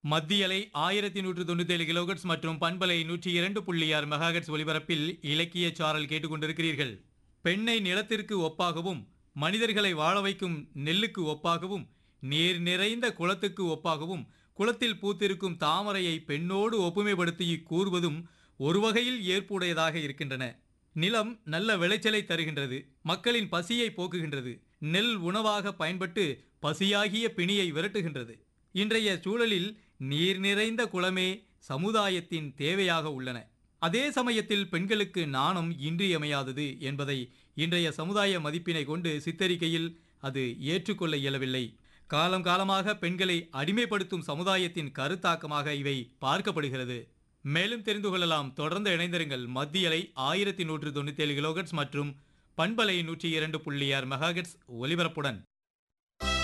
மத்திய அலை ஆயிரத்தி நூற்று தொண்ணூத்தி ஏழு கிலோகட்ஸ் மற்றும் பண்பலை நூற்றி இரண்டு புள்ளி ஆறு மெகாஹெட்ஸ் ஒலிபரப்பில் இலக்கிய சாரல் கேட்டுக்கொண்டிருக்கிறீர்கள் பெண்ணை நிலத்திற்கு ஒப்பாகவும் மனிதர்களை வாழ வைக்கும் நெல்லுக்கு ஒப்பாகவும் நீர் நிறைந்த குளத்துக்கு ஒப்பாகவும் குளத்தில் பூத்திருக்கும் தாமரையை பெண்ணோடு ஒப்புமைப்படுத்தி கூறுவதும் ஒரு வகையில் ஏற்புடையதாக இருக்கின்றன நிலம் நல்ல விளைச்சலை தருகின்றது மக்களின் பசியை போக்குகின்றது நெல் உணவாக பயன்பட்டு பசியாகிய பிணியை விரட்டுகின்றது இன்றைய சூழலில் நீர் நிறைந்த குளமே சமுதாயத்தின் தேவையாக உள்ளன அதே சமயத்தில் பெண்களுக்கு நாணம் இன்றியமையாதது என்பதை இன்றைய சமுதாய மதிப்பினை கொண்டு சித்தரிக்கையில் அது ஏற்றுக்கொள்ள இயலவில்லை காலம் காலமாக பெண்களை அடிமைப்படுத்தும் சமுதாயத்தின் கருத்தாக்கமாக இவை பார்க்கப்படுகிறது மேலும் தெரிந்து கொள்ளலாம் தொடர்ந்து இணைந்திருங்கள் மத்திய அலை ஆயிரத்தி நூற்று தொண்ணூத்தி ஏழு கிலோகட்ஸ் மற்றும் பண்பலை நூற்றி இரண்டு புள்ளி ஆறு மெகாஹெட்ஸ் ஒலிபரப்புடன்